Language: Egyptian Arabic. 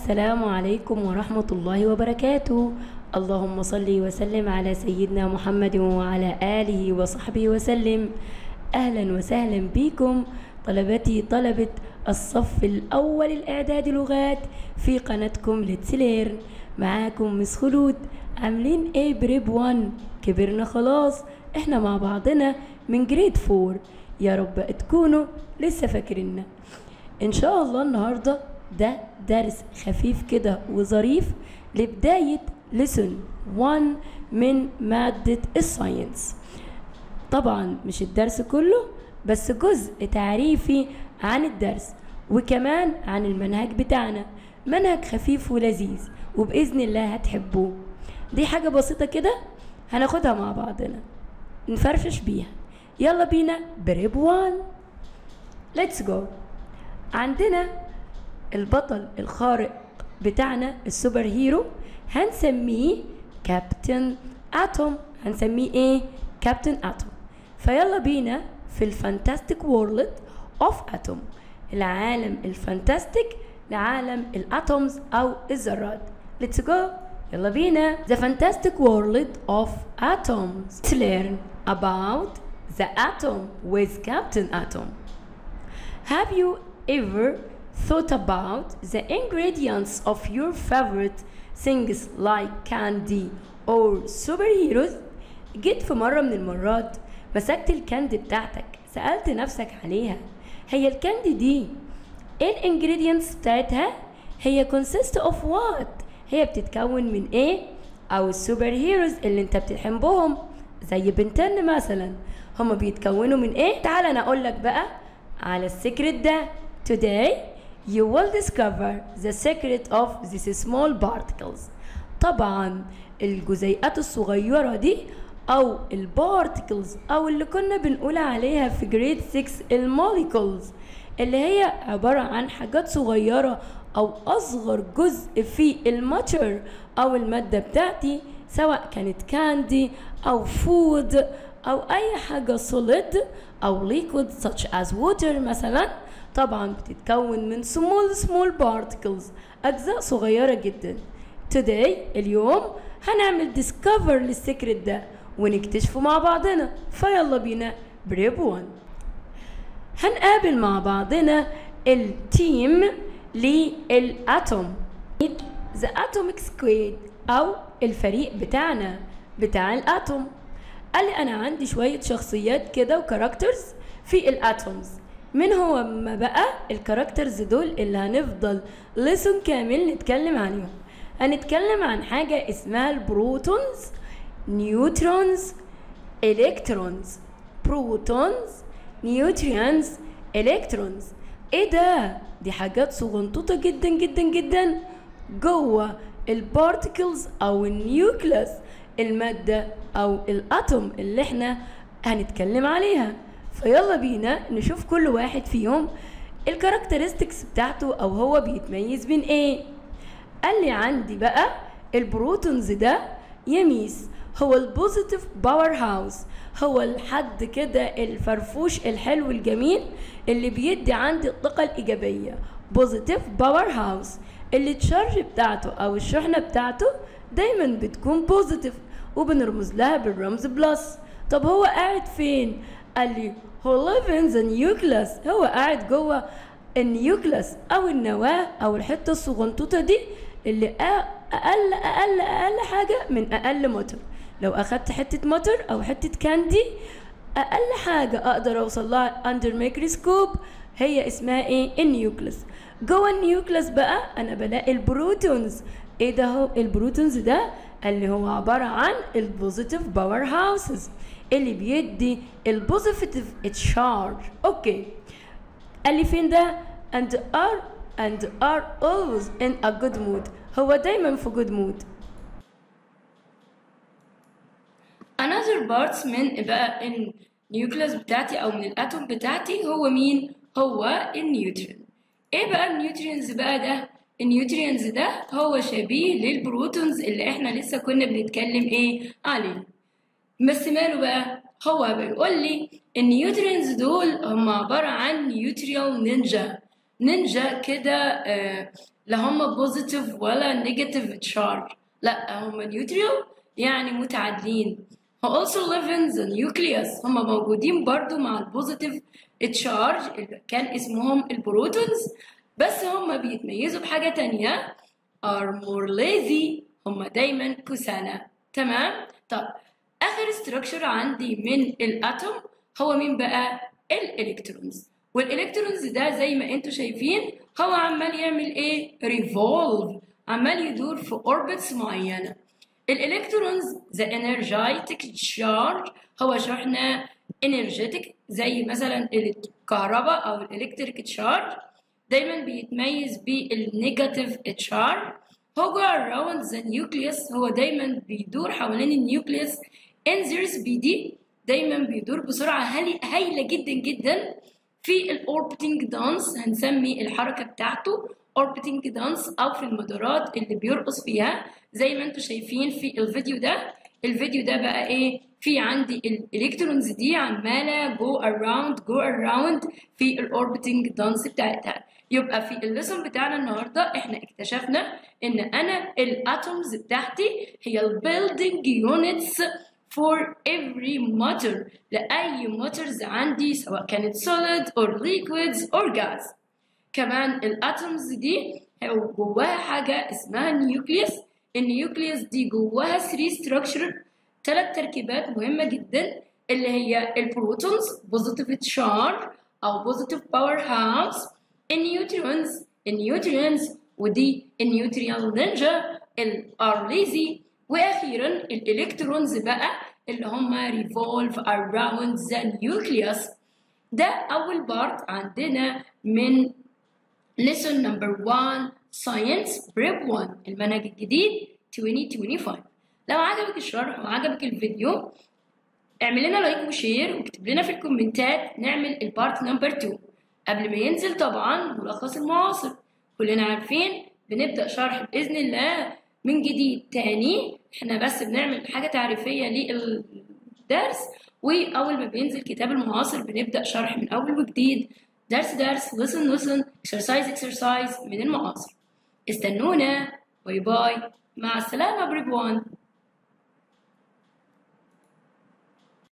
السلام عليكم ورحمة الله وبركاته اللهم صل وسلم على سيدنا محمد وعلى آله وصحبه وسلم أهلا وسهلا بكم طلبتي طلبة الصف الأول الإعداد لغات في قناتكم لتسليرن معاكم مس خلود عاملين ايه بريب 1 كبرنا خلاص احنا مع بعضنا من جريد 4 يا رب تكونوا لسه فاكريننا ان شاء الله النهارده ده درس خفيف كده وظريف لبداية لسن 1 من مادة الساينس طبعا مش الدرس كله بس جزء تعريفي عن الدرس وكمان عن المنهج بتاعنا منهج خفيف ولذيذ وبإذن الله هتحبوه دي حاجة بسيطة كده هناخدها مع بعضنا نفرفش بيها يلا بينا بريب 1 ليتس جو عندنا البطل الخارق بتاعنا السوبر هيرو هنسميه كابتن اتوم هنسميه ايه كابتن اتوم فيلا بينا في الفانتاستيك وورلد اوف اتوم العالم الفانتاستيك لعالم الاتومز او الذرات ليتس جو يلا بينا the fantastic world of atoms let's learn about the atom with Captain Atom have you ever thought about the ingredients of your favorite things like candy or superheroes جيت في مرة من المرات مسكت الكاندي بتاعتك سألت نفسك عليها هي الكاندي دي ايه الانجريدينتس بتاعتها هي consist of what هي بتتكون من ايه او السوبر هيروز اللي انت بتحبهم زي بنتن مثلا هما بيتكونوا من ايه تعال انا اقول لك بقى على السكرت ده today you will discover the secret of these small particles طبعا الجزيئات الصغيرة دي أو البارتكلز أو اللي كنا بنقول عليها في جريد 6 الموليكولز اللي هي عبارة عن حاجات صغيرة أو أصغر جزء في الماتر أو المادة بتاعتي سواء كانت كاندي أو فود أو أي حاجة solid أو liquid such as water مثلا طبعا بتتكون من small small particles أجزاء صغيرة جدا today اليوم هنعمل discover للسكرت ده ونكتشفه مع بعضنا فيلا بينا بريب 1 هنقابل مع بعضنا التيم للاتوم ذا اتوميك سكويد او الفريق بتاعنا بتاع الاتوم قال لي انا عندي شويه شخصيات كده وكاركترز في الاتومز من هو ما بقى الكاركترز دول اللي هنفضل لسن كامل نتكلم عليهم هنتكلم عن حاجه اسمها البروتونز نيوترونز الكترونز بروتونز نيوتريانز الكترونز ايه ده دي حاجات صغنطوطه جدا جدا جدا جوه البارتكلز او النيوكليس الماده او الاتوم اللي احنا هنتكلم عليها فيلا بينا نشوف كل واحد فيهم الكاركترستكس بتاعته او هو بيتميز بين ايه قال لي عندي بقى البروتونز ده يميز هو البوزيتيف باور هاوس هو الحد كده الفرفوش الحلو الجميل اللي بيدي عندي الطاقة الإيجابية بوزيتيف باور هاوس اللي التشارج بتاعته أو الشحنة بتاعته دايما بتكون بوزيتيف وبنرمز لها بالرمز بلس طب هو قاعد فين؟ قال لي هو live in the nucleus هو قاعد جوه النيوكليس أو النواة أو الحتة الصغنطوطة دي اللي أقل أقل أقل حاجة من أقل متر لو اخدت حته مطر او حته كاندي اقل حاجه اقدر اوصل لها اندر ميكروسكوب هي اسمها ايه النيوكليس جوه النيوكليس بقى انا بلاقي البروتونز ايه ده هو البروتونز ده اللي هو عباره عن البوزيتيف باور هاوسز اللي بيدي البوزيتيف تشارج اوكي قال لي فين ده and are and are always in a good mood هو دايما في good mood another parts من بقى النيوكليس بتاعتي او من الاتوم بتاعتي هو مين هو النيوترين ايه بقى النيوترينز بقى ده النيوترينز ده هو شبيه للبروتونز اللي احنا لسه كنا بنتكلم ايه عليه بس ماله بقى هو بيقول لي النيوترينز دول هم عبارة عن نيوتريال نينجا نينجا كده آه، لا هم بوزيتيف ولا نيجاتيف تشارج لا هم نيوترال يعني متعادلين هو also live in the nucleus هم موجودين برضو مع البوزيتيف تشارج اللي كان اسمهم البروتونز بس هم بيتميزوا بحاجة تانية are more lazy هم دايما كسالى تمام طب اخر ستراكشر عندي من الاتوم هو مين بقى الالكترونز والالكترونز ده زي ما انتم شايفين هو عمال يعمل ايه ريفولف عمال يدور في اوربتس معينه الالكترونز ذا انرجيتك تشارج هو شحنه انرجيتك زي مثلا الكهرباء او الالكتريك تشارج دايما بيتميز بالنيجاتيف تشارج هو around the nucleus هو دايما بيدور حوالين النيوكليوس انزرز بي دي دايما بيدور بسرعة هايلة جدا جدا في الاوربتنج دانس هنسمي الحركة بتاعته اوربتنج دانس او في المدارات اللي بيرقص فيها زي ما انتم شايفين في الفيديو ده الفيديو ده بقى ايه في عندي الالكترونز دي عماله جو اراوند جو اراوند في الاوربتنج دانس بتاعتها يبقى في الليسون بتاعنا النهارده احنا اكتشفنا ان انا الاتومز بتاعتي هي البيلدينج يونتس for every matter لأي matters عندي سواء كانت solid or liquids or gas كمان الاتومز دي جواها حاجة اسمها نيوكليوس النيوكليوس دي جواها 3 structure ثلاث تركيبات مهمة جدا اللي هي البروتونز positive charge أو positive powerhouse النيوترونز النيوترينز ودي النيوتريال نينجا الارليزي واخيرا الالكترونز بقى اللي هم revolve around the nucleus ده اول بارت عندنا من lesson number 1 science prep 1 المنهج الجديد 2025 لو عجبك الشرح وعجبك الفيديو اعمل لنا لايك وشير واكتب لنا في الكومنتات نعمل البارت نمبر 2 قبل ما ينزل طبعا ملخص المعاصر كلنا عارفين بنبدأ شرح بإذن الله من جديد تاني احنا بس بنعمل حاجة تعريفية للدرس وأول ما بينزل كتاب المعاصر بنبدأ شرح من أول وجديد درس درس listen listen exercise exercise من المعاصر استنونا باي باي مع السلامة بريبوان